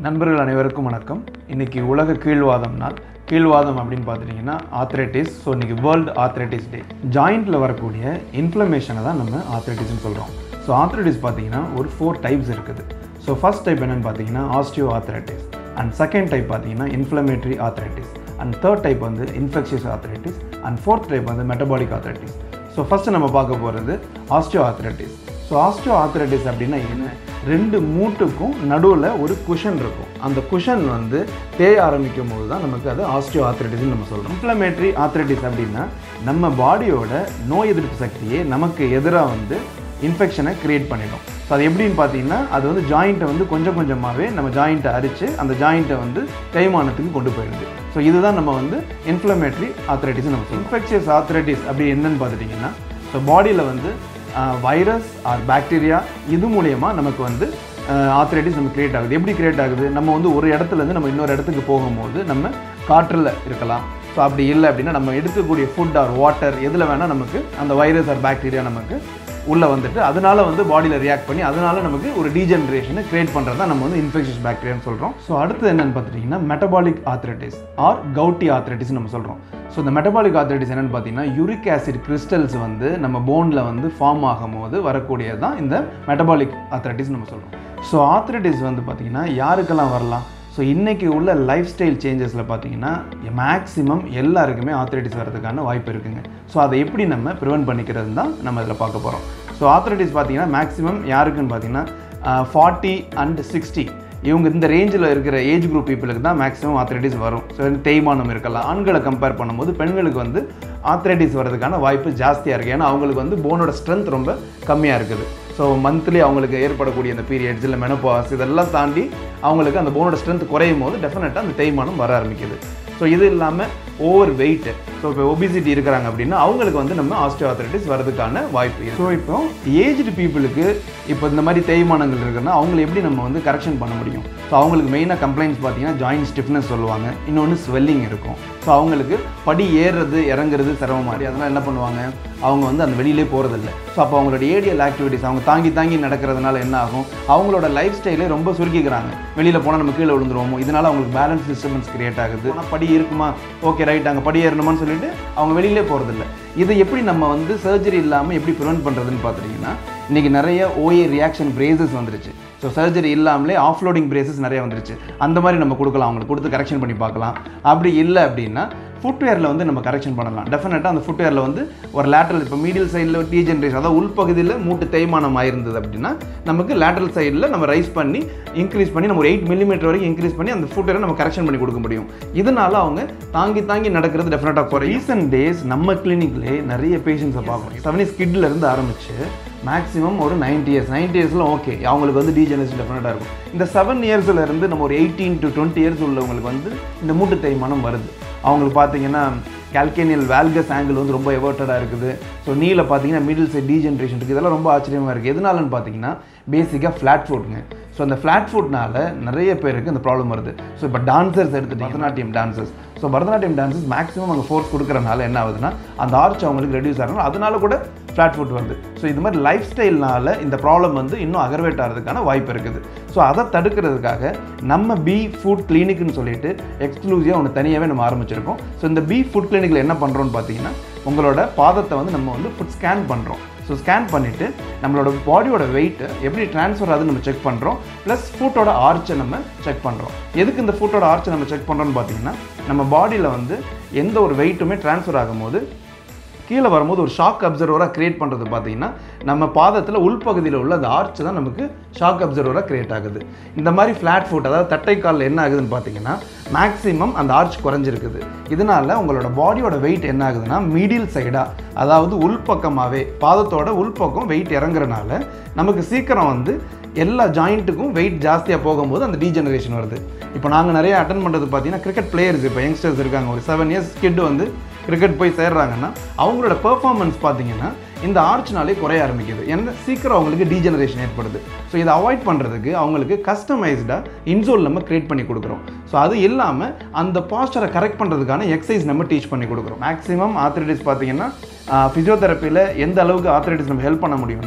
நண்பர்கள் அனைவருக்கும் வணக்கம் இன்னைக்கு உலக கீழ்வாதம் நாள் கீழ்வாதம் அப்படின்னு பார்த்துட்டிங்கன்னா ஆத்ரைட்டிஸ் ஸோ இன்னைக்கு வேர்ல்டு ஆத்ரைட்டிஸ் டே ஜாயிண்ட்டில் வரக்கூடிய இன்ஃப்ளமேஷனை தான் நம்ம ஆத்ரைட்டிஸ்னு சொல்கிறோம் ஸோ ஆத்ரைட்டிஸ் பார்த்தீங்கன்னா ஒரு ஃபோர் டைப்ஸ் இருக்குது ஸோ ஃபர்ஸ்ட் டைப் என்னென்னு பார்த்தீங்கன்னா osteoarthritis and second type பார்த்தீங்கன்னா inflammatory arthritis and third type வந்து infectious arthritis and fourth type வந்து மெட்டபாலிக் ஆத்ரைட்டிஸ் ஸோ ஃபஸ்ட்டு நம்ம பார்க்க போகிறது osteoarthritis so osteoarthritis அப்படின்னா என்ன ரெண்டு மூட்டுக்கும் நடுவில் ஒரு குஷன் இருக்கும் அந்த குஷன் வந்து தேய ஆரம்பிக்கும் போது தான் நமக்கு அது ஆஸ்டியோ ஆத்ரைட்டிஸ்னு நம்ம சொல்கிறோம் இன்ஃப்ளமேட்டரி ஆத்ரைட்டிஸ் அப்படின்னா நம்ம பாடியோட நோய் எதிர்ப்பு சக்தியை நமக்கு எதிராக வந்து இன்ஃபெக்ஷனை கிரியேட் பண்ணிடும் ஸோ அது எப்படின்னு பார்த்தீங்கன்னா அது வந்து ஜாயிண்ட்டை வந்து கொஞ்சம் கொஞ்சமாகவே நம்ம ஜாயிண்ட்டை அரித்து அந்த ஜாயிண்ட்டை வந்து தேய்மானத்துக்கு கொண்டு போயிடுது ஸோ இதுதான் நம்ம வந்து இன்ஃப்ளமேட்டரி ஆத்ரைட்டிஸ் நம்ம சொல்லுவோம் இன்ஃபெக்ஷியஸ் ஆத்ரைட்டிஸ் அப்படி என்னன்னு பார்த்துட்டிங்கன்னா ஸோ பாடியில் வந்து வைரஸ் ஆர் பாக்டீரியா இது மூலயமா நமக்கு வந்து ஆத்ரைட்டிஸ் நம்ம கிரியேட் ஆகுது எப்படி கிரியேட் ஆகுது நம்ம வந்து ஒரு இடத்துலேருந்து நம்ம இன்னொரு இடத்துக்கு போகும்போது நம்ம காற்றில் இருக்கலாம் ஸோ அப்படி இல்லை அப்படின்னா நம்ம எடுக்கக்கூடிய ஃபுட் ஆர் வாட்டர் எதில் வேணால் நமக்கு அந்த வைரஸ் ஆர் பாக்டீரியா நமக்கு உள்ளே வந்துட்டு அதனால வந்து பாடியில் ரியாக்ட் பண்ணி அதனால நமக்கு ஒரு டீஜென்ரேஷனை கிரியேட் பண்ணுறது தான் நம்ம வந்து இன்ஃபெக்ஷஸ் பாக்டீரியான்னு சொல்கிறோம் ஸோ அடுத்து என்னென்னு பார்த்துட்டிங்கன்னா metabolic arthritis or gouty arthritis நம்ம சொல்கிறோம் ஸோ இந்த மெட்டபாலிக் ஆத்ரைட்டிஸ் என்னென்னு பார்த்தீங்கன்னா யூரிக் ஆசிட் கிறிஸ்டல்ஸ் வந்து நம்ம போனில் வந்து ஃபார்ம் ஆகும் போது வரக்கூடியது தான் இந்த மெட்டபாலிக் ஆத்ரைட்டிஸ் நம்ம சொல்கிறோம் ஸோ ஆத்ரைட்டிஸ் வந்து பார்த்திங்கன்னா யாருக்கெல்லாம் வரலாம் ஸோ இன்றைக்கி உள்ள லைஃப் ஸ்டைல் சேஞ்சஸில் பார்த்தீங்கன்னா மேக்ஸிமம் எல்லாருக்குமே ஆத்ரைட்டிஸ் வரதுக்கான வாய்ப்பு இருக்குங்க ஸோ அதை எப்படி நம்ம ப்ரிவென்ட் பண்ணிக்கிறது தான் நம்ம இதில் பார்க்க போகிறோம் ஸோ ஆத்ரைட்டிஸ் பார்த்தீங்கன்னா மேக்ஸிமம் யாருக்குன்னு பார்த்தீங்கன்னா ஃபார்ட்டி அண்ட் சிக்ஸ்டி இவங்க இந்த ரேஞ்சில் இருக்கிற ஏஜ் குரூப் பீப்புளுக்கு தான் மேக்ஸிமம் ஆத்ரைட்டிஸ் வரும் ஸோ வந்து தேய்மானம் இருக்கலாம் ஆண்களை கம்பேர் பண்ணும்போது பெண்களுக்கு வந்து ஆத்ரைட்டிஸ் வரதுக்கான வாய்ப்பு ஜாஸ்தியாக இருக்குது ஏன்னா அவங்களுக்கு வந்து போனோட ஸ்ட்ரென்த் ரொம்ப கம்மியாக இருக்குது ஸோ மந்த்லி அவங்களுக்கு ஏற்படக்கூடிய அந்த பீரியட்ஸ் இல்லை மெனப்பாஸ் இதெல்லாம் தாண்டி அவங்களுக்கு அந்த போனோட ஸ்ட்ரென்த் குறையும் போது டெஃபினட்டாக அந்த தேய்மானம் வர ஆரம்பிக்குது ஸோ இது இல்லாமல் ஓவர் வெயிட் ஸோ இப்போ ஒபிசிட்டி இருக்கிறாங்க அப்படின்னா அவங்களுக்கு வந்து நம்ம ஆஸ்டியோஆர்த்ரைட்டிஸ் வரதுக்கான வாய்ப்பு இருக்குது ஸோ இப்போ ஏஜ்டு பீப்புளுக்கு இப்போ இந்த மாதிரி தேய்மானங்கள் இருக்குன்னா அவங்களை எப்படி நம்ம வந்து கரெக்ஷன் பண்ண முடியும் ஸோ அவங்களுக்கு மெயினாக கம்ப்ளைண்ட்ஸ் பார்த்தீங்கன்னா ஜாயின்ட் ஸ்டிஃப்னஸ் சொல்லுவாங்க இன்னொன்று ஸ்வெல்லிங் இருக்கும் ஸோ அவங்களுக்கு படி ஏறுறது இறங்குறது சிரமம் மாதிரி அதெல்லாம் என்ன பண்ணுவாங்க அவங்க வந்து அந்த வெளியிலே போகிறதில்ல ஸோ அப்போ அவங்களோட ஏடியல் ஆக்டிவிட்டிஸ் அவங்க தாங்கி தாங்கி நடக்கிறதுனால என்ன ஆகும் அவங்களோட லைஃப் ஸ்டைலே ரொம்ப சுருக்கிக்கிறாங்க வெளியில் போனால் நம்ம கீழே விழுந்துருவோமோ இதனால் அவங்களுக்கு பேலன்ஸ் டிஸ்டர்பன்ஸ் கிரியேட் ஆகுது ஆனால் படி இருக்குமா ஓகே ரைட் அங்கே படி ஏறணுமான்னு சொல்லிட்டு அவங்க வெளியிலே போகிறதில்ல இதை எப்படி நம்ம வந்து சர்ஜரி இல்லாமல் எப்படி ப்ரிவென்ட் பண்ணுறதுன்னு பார்த்துட்டிங்கன்னா இன்றைக்கி நிறைய ஓஏ ரியாக்ஷன் பிரேசஸ் வந்துருச்சு ஸோ சர்ஜரி இல்லாமலே ஆஃப்லோடிங் பிரேசஸ் நிறைய வந்துருச்சு அந்த மாதிரி நம்ம கொடுக்கலாம் அவங்களுக்கு கொடுத்து கரெக்ஷன் பண்ணி பார்க்கலாம் அப்படி இல்லை அப்படின்னா ஃபுட்வேரில் வந்து நம்ம கரெக்ஷன் பண்ணலாம் டெஃபினட்டாக அந்த ஃபுட்வேரில் வந்து ஒரு லேட்டரல் இப்போ மீடியல் சைடில் டீஜென்ரேஷன் அதாவது உள்பகுதியில் மூட்டு தேய்மானம் ஆயிருந்தது அப்படின்னா நமக்கு லேட்டரல் சைடில் நம்ம ரைஸ் பண்ணி இன்க்ரீஸ் பண்ணி நம்ம ஒரு எயிட் மில்லிமீட்டர் வரைக்கும் இன்க்ரீஸ் பண்ணி அந்த ஃபுட்வேரை நம்ம கரெக்ஷன் பண்ணி கொடுக்க முடியும் இதனால அவங்க தாங்கி தாங்கி நடக்கிறது டெஃபினட்டாக குறையும் ரீசன்ட் டேஸ் நம்ம கிளினிக்லேயே நிறைய பேஷண்ட்ஸை பார்க்கணும் செவன் இயர்ஸ் கிட்ல இருந்து ஆரம்பிச்சு மேக்ஸிமம் ஒரு நைன்டி இயர்ஸ் நைன்டி இயர்ஸில் ஓகே அவங்களுக்கு வந்து டீஜெனரேஷன் டெஃபினட்டாக இருக்கும் இந்த செவன் இயர்ஸில் இருந்து நம்ம ஒரு எயிட்டீன் டு டுவெண்ட்டி இயர்ஸ் உள்ளவங்களுக்கு வந்து இந்த மூட்டு தேய்மானம் வருது அவங்களுக்கு பார்த்தீங்கன்னா கால்கேனியல் வேல்கஸ் ஆங்கிள் வந்து ரொம்ப எவர்ட்டடாக இருக்குது ஸோ நீல பார்த்தீங்கன்னா மிடில் சைட் டீஜென்ரேஷன் இருக்குது இதெல்லாம் ரொம்ப ஆச்சரியமாக இருக்குது எதனாலன்னு பார்த்தீங்கன்னா பேசிக்காக ஃப்ளாட் ஃபுட்ங்க ஸோ அந்த ஃப்ளாட் ஃபுட்னால நிறைய பேருக்கு இந்த ப்ராப்ளம் வருது ஸோ இப்போ டான்சர்ஸ் எடுத்துட்டு Bharatanatyam dancers so Bharatanatyam dances maximum அங்கே ஃபோர்ஸ் கொடுக்குறனால என்ன ஆகுதுன்னா அந்த ஆர்ச் அவங்களுக்கு ரெடியூஸ் ஆகணும் அதனால கூட ஃப்ளாட் ஃபுட் வருது ஸோ இது மாதிரி லைஃப் ஸ்டைல்னால இந்த ப்ராப்ளம் வந்து இன்னும் அகர்வேட் ஆகிறதுக்கான வாய்ப்பு இருக்குது ஸோ அதை தடுக்கிறதுக்காக நம்ம பி ஃபுட் கிளினிக்னு சொல்லிட்டு எக்ஸ்க்ளூசிவாக ஒன்று தனியாகவே நம்ம ஆரம்பிச்சிருக்கோம் ஸோ இந்த பி ஃபுட் கிளினிக்கில் என்ன பண்ணுறோம்னு பார்த்தீங்கன்னா உங்களோட பாதத்தை வந்து நம்ம வந்து ஃபுட் ஸ்கேன் பண்ணுறோம் ஸோ ஸ்கேன் பண்ணிவிட்டு நம்மளோட பாடியோட வெயிட் எப்படி ட்ரான்ஸ்ஃபர் ஆகுதுன்னு நம்ம செக் பண்ணுறோம் ப்ளஸ் ஃபுட்டோட ஆர்ச்சை நம்ம செக் பண்ணுறோம் எதுக்கு இந்த ஃபுட்டோட ஆர்ச்சை நம்ம செக் பண்ணுறோம்னு பார்த்தீங்கன்னா நம்ம பாடியில் வந்து எந்த ஒரு வெயிட்டுமே ட்ரான்ஸ்ஃபர் ஆகும்போது கீழே வரும்போது ஒரு ஷாக் அப்சர்வராக கிரியேட் பண்ணுறது பார்த்தீங்கன்னா நம்ம பாதத்தில் உள்பகுதியில் உள்ள அந்த ஆர்ச் தான் நமக்கு ஷாக் அப்சர்வராக கிரியேட் ஆகுது இந்த மாதிரி ஃப்ளாட் ஃபுட் அதாவது தட்டைக்காலில் என்ன ஆகுதுன்னு பார்த்தீங்கன்னா மேக்ஸிமம் அந்த ஆர்ச் குறைஞ்சிருக்குது இதனால உங்களோட பாடியோட வெயிட் என்ன ஆகுதுன்னா மீடியல் சைடாக அதாவது உள்பக்கமாகவே பாதத்தோட உள்பக்கம் வெயிட் இறங்குறனால நமக்கு சீக்கிரம் வந்து எல்லா ஜாயிண்ட்டுக்கும் வெயிட் ஜாஸ்தியாக போகும்போது அந்த டீஜெனரேஷன் வருது இப்போ நாங்கள் நிறைய அட்டன் பண்ணுறது பார்த்தீங்கன்னா கிரிக்கெட் பிளேயர்ஸ் இப்போ யங்ஸ்டர்ஸ் இருக்காங்க ஒரு செவன் இயர்ஸ் கிட் வந்து கிரிக்கெட் போய் சேர்றாங்கன்னா அவங்களோட பெர்ஃபார்மன்ஸ் பார்த்தீங்கன்னா இந்த ஆர்ச்னாலே குறைய ஆரம்பிக்குது ஏன்னா சீக்கிரம் அவங்களுக்கு டீஜெனரேஷன் ஏற்படுது ஸோ இதை அவாய்ட் பண்ணுறதுக்கு அவங்களுக்கு கஸ்டமைஸ்டாக இன்சோல் நம்ம கிரியேட் பண்ணி கொடுக்குறோம் ஸோ அது இல்லாமல் அந்த பாஸ்டரை கரெக்ட் பண்ணுறதுக்கான எக்ஸசைஸ் நம்ம டீச் பண்ணி கொடுக்குறோம் மேக்ஸிமம் ஆத்ரைட்டிஸ் பார்த்தீங்கன்னா ஃபிசியோதெரப்பியில் எந்த அளவுக்கு ஆத்ரைட்டிஸ் நம்ம ஹெல்ப் பண்ண முடியும்னா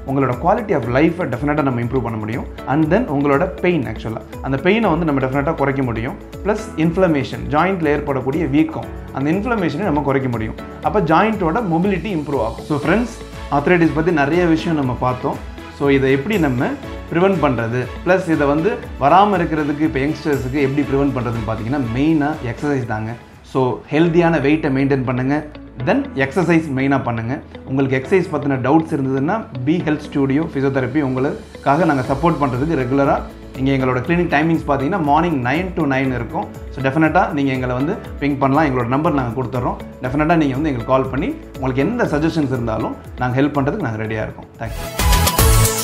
உங்களோட குவாலிட்டி ஆஃப் லைஃப்பை டெஃபினட்டாக நம்ம இம்ப்ரூவ் பண்ண முடியும் அண்ட் தென் உங்களோட பெயின் ஆக்சுவலாக அந்த பெயினை வந்து நம்ம டெஃபினட்டாக குறைக்க முடியும் ப்ளஸ் இன்ஃப்ளமேஷன் ஜாயிண்ட்டில் ஏற்படக்கூடிய வீக்கம் அந்த இன்ஃப்ளமேஷனை நம்ம குறைக்க முடியும் அப்போ ஜாயிண்ட்டோட மொபிலிட்டி இம்ப்ரூவ் ஆகும் ஸோ ஃப்ரெண்ட்ஸ் ஆத்ரைட்டிஸ் பற்றி நிறைய விஷயம் நம்ம பார்த்தோம் ஸோ இதை எப்படி நம்ம ப்ரிவென்ட் பண்ணுறது ப்ளஸ் இதை வந்து வராமல் இருக்கிறதுக்கு இப்போ யங்ஸ்டர்ஸுக்கு எப்படி ப்ரிவென்ட் பண்ணுறதுன்னு பார்த்தீங்கன்னா மெயினாக எக்ஸசைஸ் தாங்க ஸோ ஹெல்த்தியான வெயிட்டை மெயின்டைன் பண்ணுங்கள் தென் எக்ஸசைஸ் மெயினாக பண்ணுங்கள் உங்களுக்கு எக்ஸசைஸ் பற்றின டவுட்ஸ் இருந்ததுன்னா பி ஹெல்த் ஸ்டூடியோ ஃபிசியோதெரப்பி உங்களுக்காக நாங்கள் சப்போர்ட் பண்ணுறதுக்கு ரெகுலராக இங்கே எங்களோட கிளினிக் டைமிங்ஸ் பார்த்தீங்கன்னா மார்னிங் நைன் டு நைன் இருக்கும் ஸோ டெஃபினட்டாக நீங்கள் எங்களை வந்து பிங் பண்ணலாம் எங்களோட நம்பர் நாங்கள் கொடுத்துட்றோம் டெஃபினட்டாக நீங்கள் வந்து எங்களுக்கு கால் பண்ணி உங்களுக்கு எந்த சஜஷன்ஸ் இருந்தாலும் நாங்கள் ஹெல்ப் பண்ணுறதுக்கு நாங்கள் ரெடியாக இருக்கோம் தேங்க்யூ